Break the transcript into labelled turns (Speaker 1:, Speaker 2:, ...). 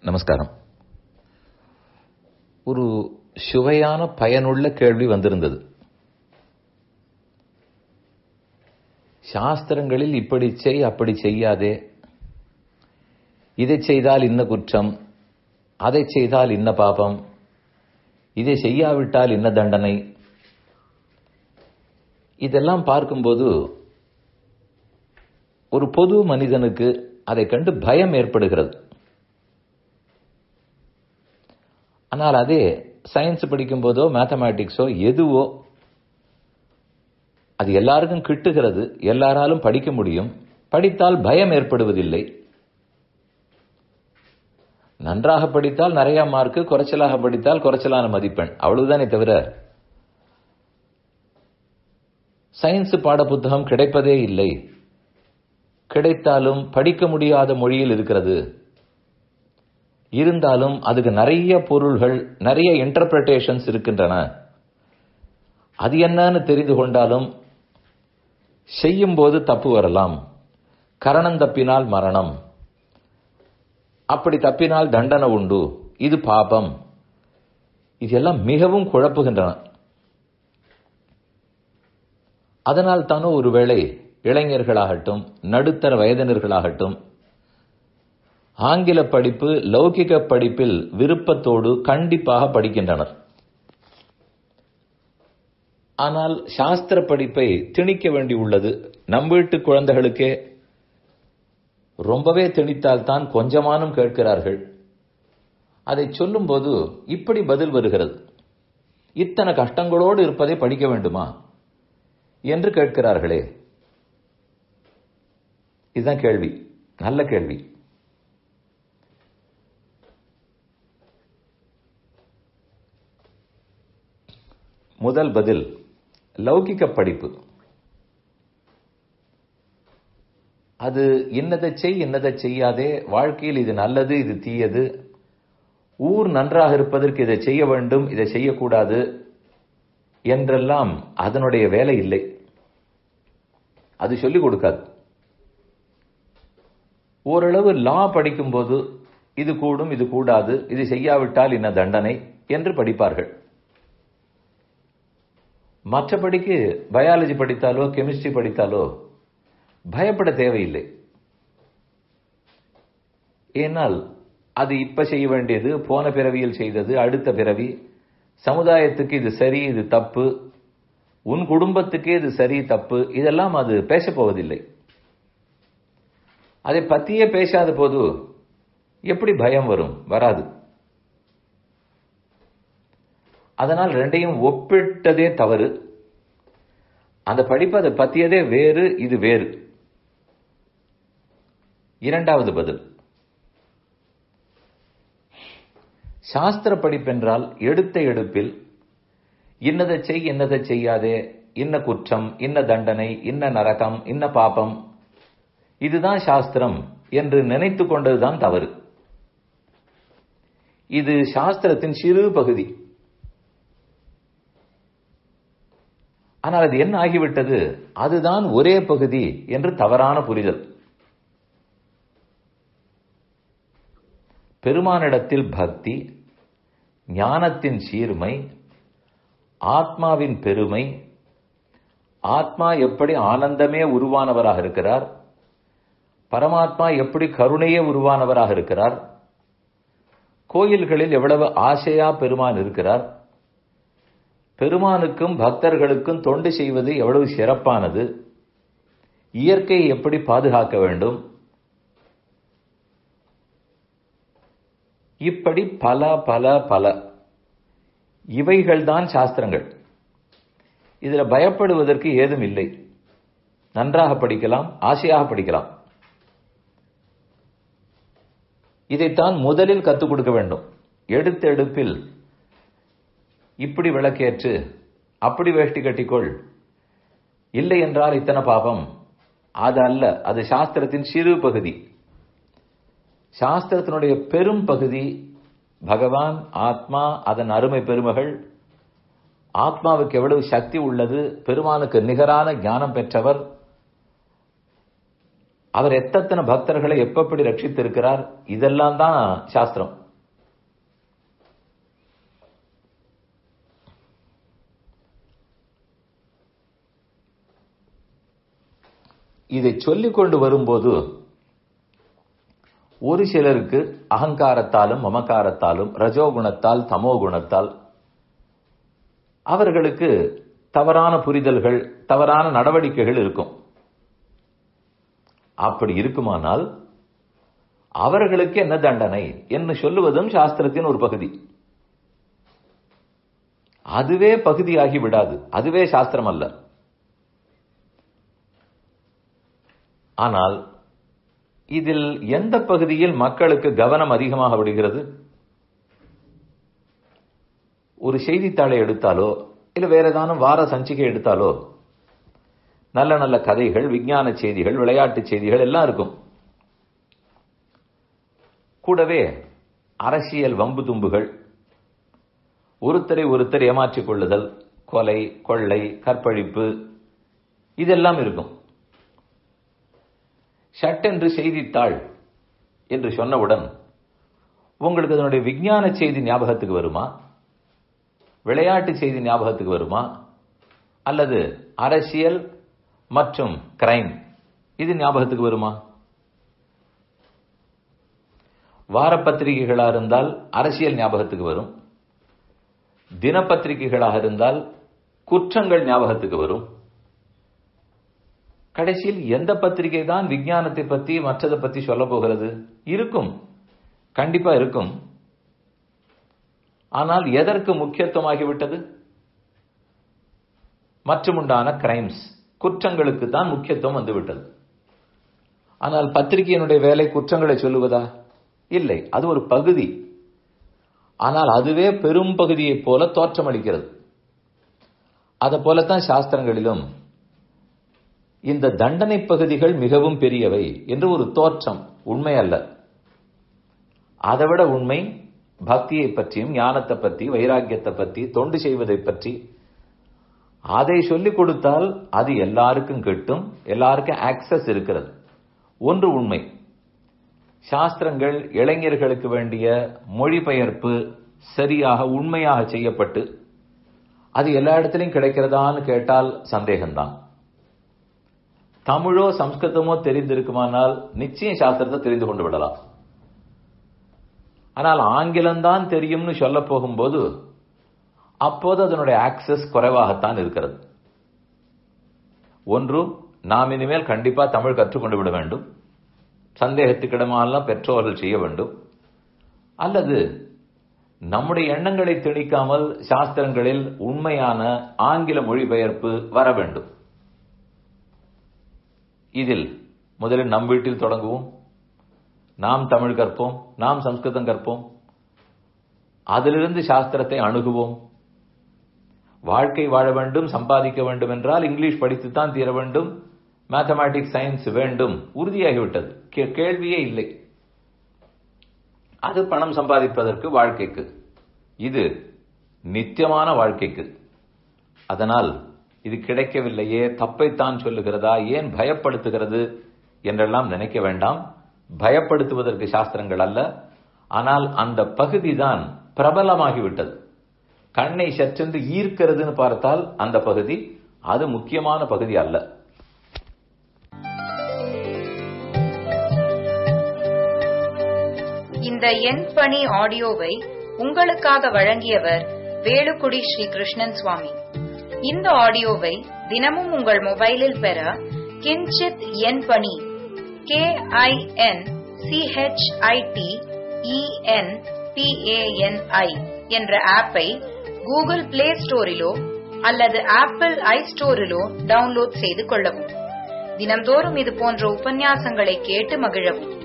Speaker 1: நமஸ்காரம் ஒரு சுவையான பயனுள்ள கேள்வி வந்திருந்தது சாஸ்திரங்களில் இப்படி செய் அப்படி செய்யாதே இதை செய்தால் இன்ன குற்றம் அதை செய்தால் இன்ன பாபம் இதை செய்யாவிட்டால் இன்ன தண்டனை இதெல்லாம் பார்க்கும்போது ஒரு பொது மனிதனுக்கு அதை கண்டு பயம் ஏற்படுகிறது ஆனால் அதே சயின்ஸ் படிக்கும் போதோ மேத்தமேட்டிக்ஸோ எதுவோ அது எல்லாருக்கும் கிட்டுகிறது எல்லாராலும் படிக்க முடியும் படித்தால் பயம் ஏற்படுவதில்லை நன்றாக படித்தால் நிறைய மார்க்கு குறைச்சலாக படித்தால் குறைச்சலான மதிப்பெண் அவ்வளவுதானே தவிர சயின்ஸ் பாட புத்தகம் கிடைப்பதே இல்லை கிடைத்தாலும் படிக்க முடியாத மொழியில் இருக்கிறது இருந்தாலும் அதுக்கு நிறைய பொருள்கள் நிறைய இன்டர்பிரேஷன்ஸ் இருக்கின்றன அது என்னன்னு தெரிந்து கொண்டாலும் செய்யும் போது தப்பு வரலாம் கரணம் தப்பினால் மரணம் அப்படி தப்பினால் தண்டனை உண்டு இது பாபம் இதெல்லாம் மிகவும் குழப்புகின்றன அதனால் தானோ ஒருவேளை இளைஞர்களாகட்டும் நடுத்தர வயதினர்களாகட்டும் ஆங்கில படிப்பு லௌகிக படிப்பில் விருப்பத்தோடு கண்டிப்பாக படிக்கின்றனர் ஆனால் சாஸ்திர படிப்பை திணிக்க வேண்டி உள்ளது நம் வீட்டு குழந்தைகளுக்கே ரொம்பவே திணித்தால் தான் கொஞ்சமானும் கேட்கிறார்கள் அதை சொல்லும்போது இப்படி பதில் வருகிறது இத்தனை கஷ்டங்களோடு இருப்பதை படிக்க வேண்டுமா என்று கேட்கிறார்களே இதுதான் கேள்வி நல்ல கேள்வி முதல் பதில் லௌகிக்க படிப்பு அது இன்னதை செய் இன்னதை செய்யாதே வாழ்க்கையில் இது நல்லது இது தீயது ஊர் நன்றாக இருப்பதற்கு இதை செய்ய வேண்டும் இதை செய்யக்கூடாது என்றெல்லாம் அதனுடைய வேலை இல்லை அது சொல்லிக் கொடுக்காது ஓரளவு லா படிக்கும்போது இது கூடும் இது கூடாது இது செய்யாவிட்டால் இன்ன தண்டனை என்று படிப்பார்கள் மற்றபடிக்கு பயாலஜி படித்தாலோ கெமிஸ்ட்ரி படித்தாலோ பயப்பட தேவையில்லை ஏனால் அது இப்ப செய்ய வேண்டியது போன பிறவியில் செய்தது அடுத்த பிறவி சமுதாயத்துக்கு இது சரி இது தப்பு உன் குடும்பத்துக்கே இது சரி தப்பு இதெல்லாம் அது பேசப் போவதில்லை அதை பத்தியே பேசாத போது எப்படி பயம் வரும் வராது அதனால் ரெண்டையும் ஒப்பிட்டதே தவறு அந்த படிப்பு அதை பத்தியதே வேறு இது வேறு இரண்டாவது பதில் சாஸ்திர படிப்பென்றால் எடுத்த எடுப்பில் இன்னதை செய் இன்னதை செய்யாதே இன்ன குற்றம் இன்ன தண்டனை இன்ன நரகம் இன்ன பாபம் இதுதான் சாஸ்திரம் என்று நினைத்து கொண்டதுதான் தவறு இது சாஸ்திரத்தின் சிறு பகுதி ஆனால் அது என்ன ஆகிவிட்டது அதுதான் ஒரே பகுதி என்று தவறான புரிதல் பெருமானிடத்தில் பக்தி ஞானத்தின் சீர்மை ஆத்மாவின் பெருமை ஆத்மா எப்படி ஆனந்தமே உருவானவராக இருக்கிறார் பரமாத்மா எப்படி கருணையே உருவானவராக இருக்கிறார் கோயில்களில் எவ்வளவு ஆசையா பெருமான் இருக்கிறார் பெருமானுக்கும் பக்தர்களுக்கும் தொண்டு செய்வது எவ்வளவு சிறப்பானது இயற்கையை எப்படி பாதுகாக்க வேண்டும் இப்படி பல பல பல இவைகள்தான் சாஸ்திரங்கள் இதுல பயப்படுவதற்கு ஏதும் இல்லை நன்றாக படிக்கலாம் ஆசையாக படிக்கலாம் இதைத்தான் முதலில் கத்துக் கொடுக்க வேண்டும் எடுத்த எடுப்பில் இப்படி விளக்கேற்று அப்படி வேஷ்டி கட்டிக்கொள் இல்லை என்றால் இத்தனை பாபம் அது அல்ல அது சாஸ்திரத்தின் சிறு பகுதி சாஸ்திரத்தினுடைய பெரும் பகுதி பகவான் ஆத்மா அதன் அருமை பெருமகள் ஆத்மாவுக்கு எவ்வளவு சக்தி உள்ளது பெருமானுக்கு நிகரான ஞானம் பெற்றவர் அவர் எத்தனை பக்தர்களை எப்பப்படி ரட்சித்திருக்கிறார் இதெல்லாம் தான் சாஸ்திரம் இதை சொல்லிக் கொண்டு வரும்போது ஒரு சிலருக்கு அகங்காரத்தாலும் மமக்காரத்தாலும் ரஜோகுணத்தால் தமோ குணத்தால் அவர்களுக்கு தவறான புரிதல்கள் தவறான நடவடிக்கைகள் இருக்கும் அப்படி இருக்குமானால் அவர்களுக்கு என்ன தண்டனை என்று சொல்லுவதும் சாஸ்திரத்தின் ஒரு பகுதி அதுவே பகுதியாகி விடாது அதுவே சாஸ்திரம் அல்ல ஆனால் இதில் எந்த பகுதியில் மக்களுக்கு கவனம் அதிகமாக விடுகிறது ஒரு செய்தித்தாளை எடுத்தாலோ இல்ல வேற ஏதானும் வார சஞ்சிகை எடுத்தாலோ நல்ல நல்ல கதைகள் விஞ்ஞான செய்திகள் விளையாட்டு செய்திகள் எல்லாம் இருக்கும் கூடவே அரசியல் வம்பு தும்புகள் ஒருத்தரை ஒருத்தர் ஏமாற்றிக் கொள்ளுதல் கொலை கொள்ளை கற்பழிப்பு இதெல்லாம் இருக்கும் ஷட்டென்று செய்தித்தாள் என்று சொன்னவுடன் உங்களுக்கு அதனுடைய விஞ்ஞான செய்தி ஞாபகத்துக்கு வருமா விளையாட்டு செய்தி ஞாபகத்துக்கு வருமா அல்லது அரசியல் மற்றும் கிரைம் இது ஞாபகத்துக்கு வருமா வாரப்பத்திரிகைகளா இருந்தால் அரசியல் ஞாபகத்துக்கு வரும் தினப்பத்திரிகைகளாக இருந்தால் குற்றங்கள் ஞாபகத்துக்கு வரும் கடைசியில் எந்த பத்திரிகை தான் விஞ்ஞானத்தை பத்தி மற்றதை பத்தி சொல்ல போகிறது இருக்கும் கண்டிப்பா இருக்கும் ஆனால் எதற்கு முக்கியத்துவமாகிவிட்டது மற்றுமுண்டான கிரைம்ஸ் குற்றங்களுக்கு தான் முக்கியத்துவம் வந்துவிட்டது ஆனால் பத்திரிகையினுடைய வேலை குற்றங்களை சொல்லுவதா இல்லை அது ஒரு பகுதி ஆனால் அதுவே பெரும் பகுதியைப் போல தோற்றமளிக்கிறது அதை போலத்தான் சாஸ்திரங்களிலும் இந்த தண்டனை பகுதிகள் மிகவும் பெரியவை என்று ஒரு தோற்றம் உண்மை அல்ல அதைவிட உண்மை பக்தியை பற்றியும் ஞானத்தை பற்றி வைராக்கியத்தை பற்றி தொண்டு செய்வதை பற்றி அதை சொல்லிக் கொடுத்தால் அது எல்லாருக்கும் கிட்டும் எல்லாருக்கும் ஆக்சஸ் இருக்கிறது ஒன்று உண்மை சாஸ்திரங்கள் இளைஞர்களுக்கு வேண்டிய மொழிபெயர்ப்பு சரியாக உண்மையாக செய்யப்பட்டு அது எல்லா இடத்திலையும் கிடைக்கிறதான்னு கேட்டால் சந்தேகம்தான் தமிழோ சம்ஸ்கிருதமோ தெரிந்திருக்குமானால் நிச்சயம் சாஸ்திரத்தை தெரிந்து கொண்டு விடலாம் ஆனால் ஆங்கிலம்தான் தெரியும்னு சொல்ல போகும்போது அப்போது அதனுடைய ஆக்சஸ் குறைவாகத்தான் இருக்கிறது ஒன்று நாம் இனிமேல் கண்டிப்பா தமிழ் கற்றுக்கொண்டு விட வேண்டும் சந்தேகத்துக்கிடமெல்லாம் பெற்றோர்கள் செய்ய வேண்டும் அல்லது நம்முடைய எண்ணங்களை திணிக்காமல் சாஸ்திரங்களில் உண்மையான ஆங்கில மொழிபெயர்ப்பு வர வேண்டும் இதில் முதலில் நம் வீட்டில் தொடங்குவோம் நாம் தமிழ் கற்போம் நாம் சம்ஸ்கிருதம் கற்போம் அதிலிருந்து சாஸ்திரத்தை அணுகுவோம் வாழ்க்கை வாழ வேண்டும் சம்பாதிக்க வேண்டும் என்றால் இங்கிலீஷ் படித்துத்தான் தீர வேண்டும் மேத்தமேட்டிக்ஸ் சயின்ஸ் வேண்டும் உறுதியாகிவிட்டது கேள்வியே இல்லை அது பணம் சம்பாதிப்பதற்கு வாழ்க்கைக்கு இது நித்தியமான வாழ்க்கைக்கு அதனால் இது கிடைக்கவில்லையே தப்பைத்தான் சொல்லுகிறதா ஏன் பயப்படுத்துகிறது என்றெல்லாம் நினைக்க வேண்டாம் பயப்படுத்துவதற்கு சாஸ்திரங்கள் அல்ல ஆனால் அந்த பகுதி தான் பிரபலமாகிவிட்டது கண்ணை சற்றென்று ஈர்க்கிறதுன்னு பார்த்தால் அந்த பகுதி அது முக்கியமான பகுதி அல்ல
Speaker 2: இந்த எண் பணி ஆடியோவை உங்களுக்காக வழங்கியவர் வேலுக்குடி ஸ்ரீ கிருஷ்ணன் சுவாமி இந்த ஆடியோவை தினமும் உங்கள் மொபைலில் பெற கிஞ்சித் எண் பணி கே ஐ என் சிஹெச்ஐடி இஎன் பிஏஎன்ஐ என்ற ஆப்பை கூகுள் பிளே ஸ்டோரிலோ அல்லது ஆப்பிள் ஐ ஸ்டோரிலோ டவுன்லோட் செய்து கொள்ளவும் தினம்தோறும் இது போன்ற உபன்யாசங்களை கேட்டு மகிழவும்